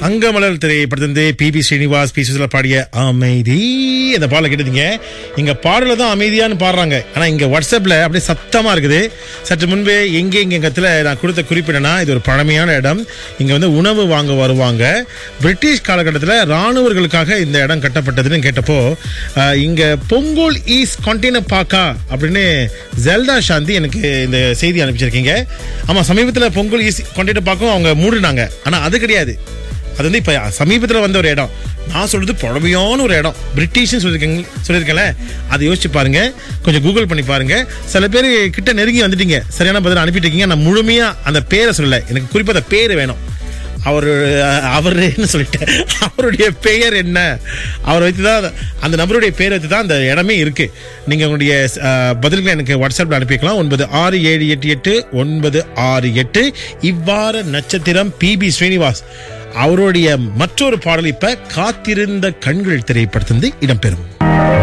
தங்கமலர் திரைப்படத்திலிருந்து P B Srinivas P Susheela பாடிய அமைதி இந்த பாடலை கேட்டீங்க இங்க பாடல தான் அமைதியான்னு பாடுறாங்க ஆனா இங்க வாட்ஸ்அப்ல அப்படியே சத்தமா இருக்குது சற்று முன்பே எங்கே எங்க இடத்துல நான் கொடுத்த குறிப்பிடனா இது ஒரு பழமையான இடம் இங்க வந்து உணவு வாங்க வருவாங்க பிரிட்டிஷ் காலகட்டத்தில் ராணுவர்களுக்காக இந்த இடம் கட்டப்பட்டதுன்னு கேட்டப்போ அஹ், இங்க பொங்கோல் ஈஸ் கண்டெய்னர் பாக்கா அப்படின்னு ஜெல்டா சாந்தி எனக்கு இந்த செய்தி அனுப்பிச்சிருக்கீங்க ஆமா சமீபத்தில் பொங்கல் ஈஸ் கண்டெய்னர் பாக்கும் அவங்க மூடினாங்க ஆனா அது கிடையாது அது வந்து இப்ப சமீபத்தில் வந்த ஒரு இடம் நான் சொல்றது பழமையான ஒரு இடம் பிரிட்டிஷ்னு சொல்லியிருக்கீங்க சொல்லியிருக்கேன்ல அதை யோசிச்சு பாருங்க கொஞ்சம் கூகுள் பண்ணி பாருங்க சில பேர் கிட்ட நெருங்கி வந்துட்டீங்க சரியான பதில் அனுப்பிட்டு இருக்கீங்க நான் முழுமையா அந்த பேரை சொல்லல எனக்கு குறிப்பா அந்த பேர் வேணும் அவர் அவருன்னு சொல்லிட்டேன் அவருடைய பெயர் என்ன அவர் வைத்து தான் அந்த நபருடைய பேர் வைத்து தான் அந்த இடமே இருக்கு நீங்க உங்களுடைய அஹ், பதில்களை எனக்கு வாட்ஸ்அப்ல அனுப்பிக்கலாம் ஒன்பது ஆறு ஏழு எட்டு எட்டு ஒன்பது ஆறு எட்டு இவ்வாறு நட்சத்திரம் பிபி ஸ்ரீனிவாஸ் அவருடைய மற்றொரு பாடல் இப்ப காத்திருந்த கண்கள் திரைப்படத்திலிருந்து இடம்பெறும்